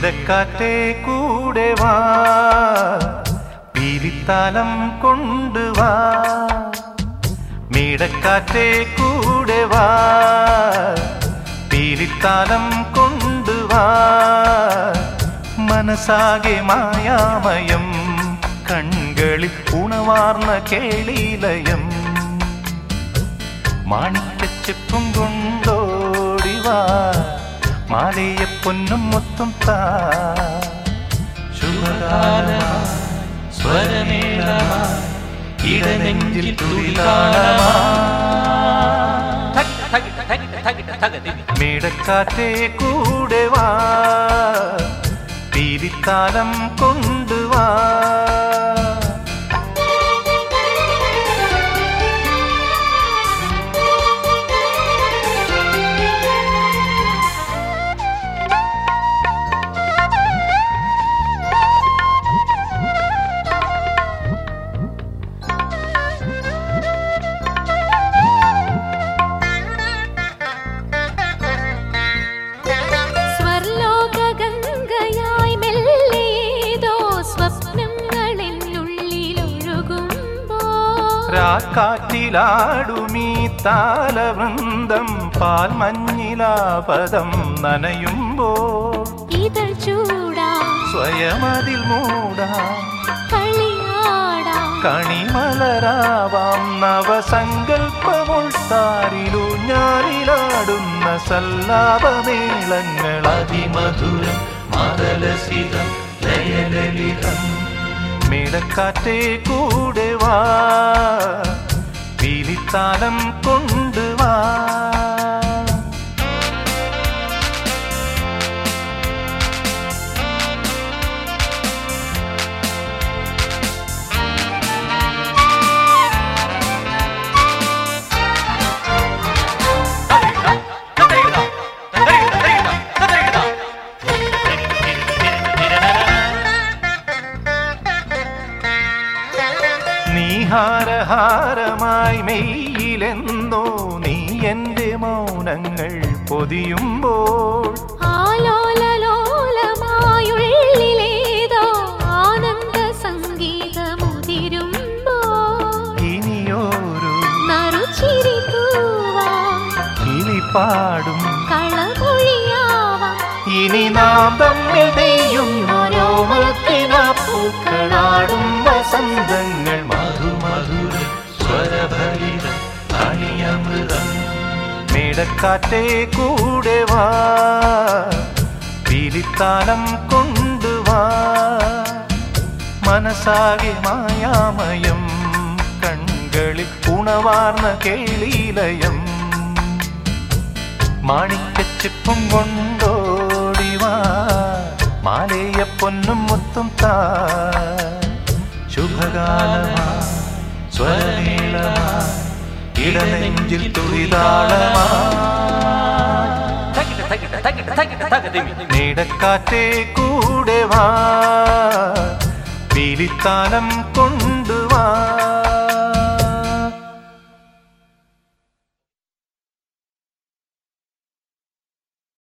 മേടക്കാറ്റേ കൂടെ വാ പീലിത്താലം കൊണ്ടുവാ മേടക്കാറ്റേ കൂടെ വാ പീലിത്താലം കൊണ്ടുവാ മനസ്സാകെ മായാമയം കൺകളിൽ ഉണവാർന്ന കേളീലയം മാണിക്കച്ചെപ്പും കൊണ്ടോടിവാ മാലയ പൊന്നും മുത്തും താ ശുഭകാലമായി സ്വരമേളമായി ഇടനെഞ്ചിൽ തുടിതാളമായി മേടക്കാറ്റേ കൂടെ വാ പീലിത്താലം കൊണ്ടുവാ സ്വർലോക ഗംഗയായി മെല്ലേതോ സ്വപ്നങ്ങളെന്നുള്ളിലൊഴുകുമ്പോ രാക്കാറ്റിലാടുമീ താലവൃന്ദം പാൽമഞ്ഞിലാപദം നനയുമ്പോൾ ഇതൾ ചൂടാ സ്വയമതിൽ മൂടാം കളിയാടാം കണിമലരാവാം നവസങ്കൽപ്പമുൾത്താരിലു ഞാനിലാടുന്ന സല്ലാപമേളങ്ങൾ അതിമധുരം മതലസിതം ലയലലിതം മേടക്കാറ്റേ കൂടെ വാ പീലിത്താലം കൊണ്ടുവാ നീഹാരഹാരമായി മെയ്യിലെന്നോ നീ എൻ്റെ മൗനങ്ങൾ പൊതിയുമ്പോൾ ആലോലലോലമായുള്ളിലേതോ ആനന്ദ സംഗീതമുതിരുമ്പോ ഇനിയോരു നറുചിരി തൂവാം കിളിപ്പാടും കളമൊഴിയാവാം ഇനി നാം തമ്മിൽ നെയ്യുന്നോരോ പൂക്കളാടും വസന്തങ്ങൾ മധുമധുര സ്വരഭരിതം അണിയമൃതം മേടക്കാറ്റേ കൂടെ വാ പീലിത്താലം കൊണ്ടുവാ മനസ്സാകെ മായാമയം കൺകളിൽ ഉണവാർന്ന കേളീലയം മാണിക്കച്ചിപ്പും കൊണ്ടോടിവാ മാലേയ പൊന്നും മുത്തും താ ശുഭകാലമാ സ്വരമേളമാ ഇടനെഞ്ചിൽ തുളിതാളമാ നീടക്കാറ്റേ കൂടെ വാ പീലിത്താലം കൊണ്ട്